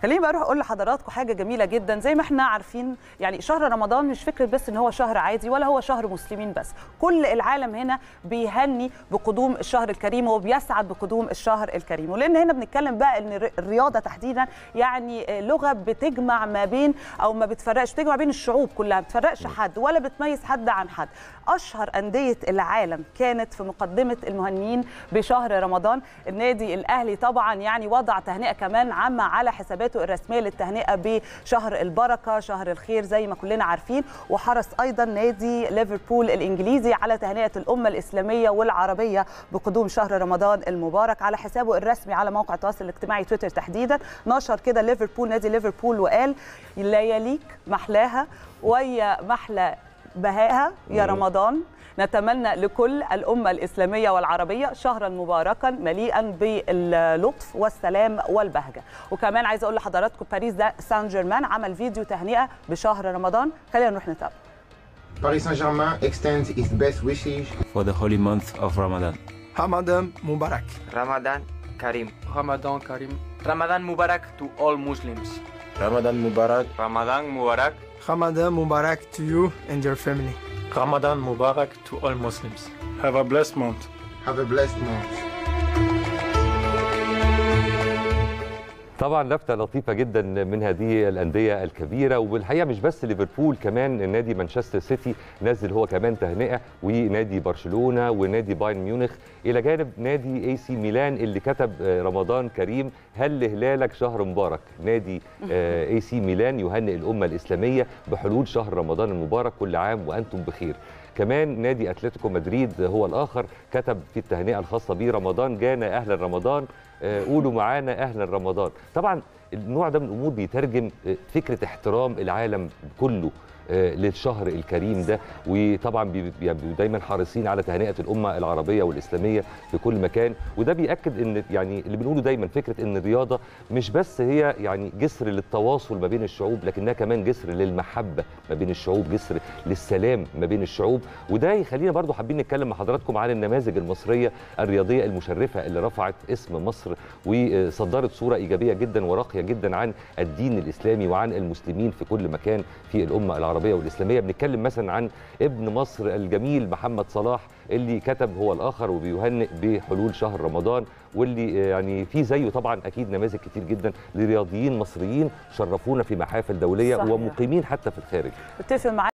خليني بقى اروح اقول لحضراتكم حاجه جميله جدا زي ما احنا عارفين يعني شهر رمضان مش فكره بس ان هو شهر عادي ولا هو شهر مسلمين بس كل العالم هنا بيهني بقدوم الشهر الكريم وبيسعد بقدوم الشهر الكريم ولان هنا بنتكلم بقى ان الرياضه تحديدا يعني لغه بتجمع ما بين او ما بتفرقش بتجمع بين الشعوب كلها ما بتفرقش حد ولا بتميز حد عن حد اشهر انديه العالم كانت في مقدمه المهنيين بشهر رمضان النادي الاهلي طبعا يعني وضع تهنئه كمان عامه على حساباته الرسميه للتهنئه بشهر البركه شهر الخير زي ما كلنا عارفين وحرص ايضا نادي ليفربول الانجليزي على تهنئه الامه الاسلاميه والعربيه بقدوم شهر رمضان المبارك على حسابه الرسمي على موقع التواصل الاجتماعي تويتر تحديدا نشر كده ليفربول نادي ليفربول وقال لياليك محلاها ويا محلى بهائها يا رمضان نتمنى لكل الأمة الإسلامية والعربية شهرا مباركا مليئا باللطف والسلام والبهجة وكمان عايزة أقول لحضراتكم باريس سان جيرمان عمل فيديو تهنئة بشهر رمضان خلينا نروح نتابع Paris Saint-Germain extends its best wishes for the holy month of Ramadan. Ramadan Mubarak. Ramadan Karim. Ramadan Karim. Ramadan Mubarak to all Muslims. Ramadan Mubarak. Ramadan Mubarak. Ramadan Mubarak to you and your family. Ramadan Mubarak to all Muslims. Have a blessed month. Have a blessed month. طبعا لفته لطيفه جدا من هذه الانديه الكبيره والحقيقه مش بس ليفربول كمان نادي مانشستر سيتي نزل هو كمان تهنئه ونادي برشلونه ونادي بايرن ميونخ الى جانب نادي اي سي ميلان اللي كتب رمضان كريم هل هلالك شهر مبارك نادي اي سي ميلان يهنئ الامه الاسلاميه بحلول شهر رمضان المبارك كل عام وانتم بخير كمان نادي اتلتيكو مدريد هو الاخر كتب في التهنئه الخاصه به رمضان جانا اهلا رمضان قولوا معانا اهلا رمضان طبعا النوع ده من الامور بيترجم فكره احترام العالم كله للشهر الكريم ده وطبعا بيبقوا دايما حريصين على تهنئه الامه العربيه والاسلاميه في كل مكان وده بياكد ان يعني اللي بنقوله دايما فكره ان الرياضه مش بس هي يعني جسر للتواصل ما بين الشعوب لكنها كمان جسر للمحبه ما بين الشعوب جسر للسلام ما بين الشعوب وده يخلينا برضو حابين نتكلم مع حضراتكم عن النماذج المصريه الرياضيه المشرفه اللي رفعت اسم مصر وصدرت صوره ايجابيه جدا وراقيه جدا عن الدين الاسلامي وعن المسلمين في كل مكان في الامه العربيه العربيه والاسلاميه بنتكلم مثلا عن ابن مصر الجميل محمد صلاح اللي كتب هو الاخر وبيهنئ بحلول شهر رمضان واللي يعني في زيه طبعا اكيد نماذج كتير جدا لرياضيين مصريين شرفونا في محافل دوليه صحيح. ومقيمين حتى في الخارج اتفق معاك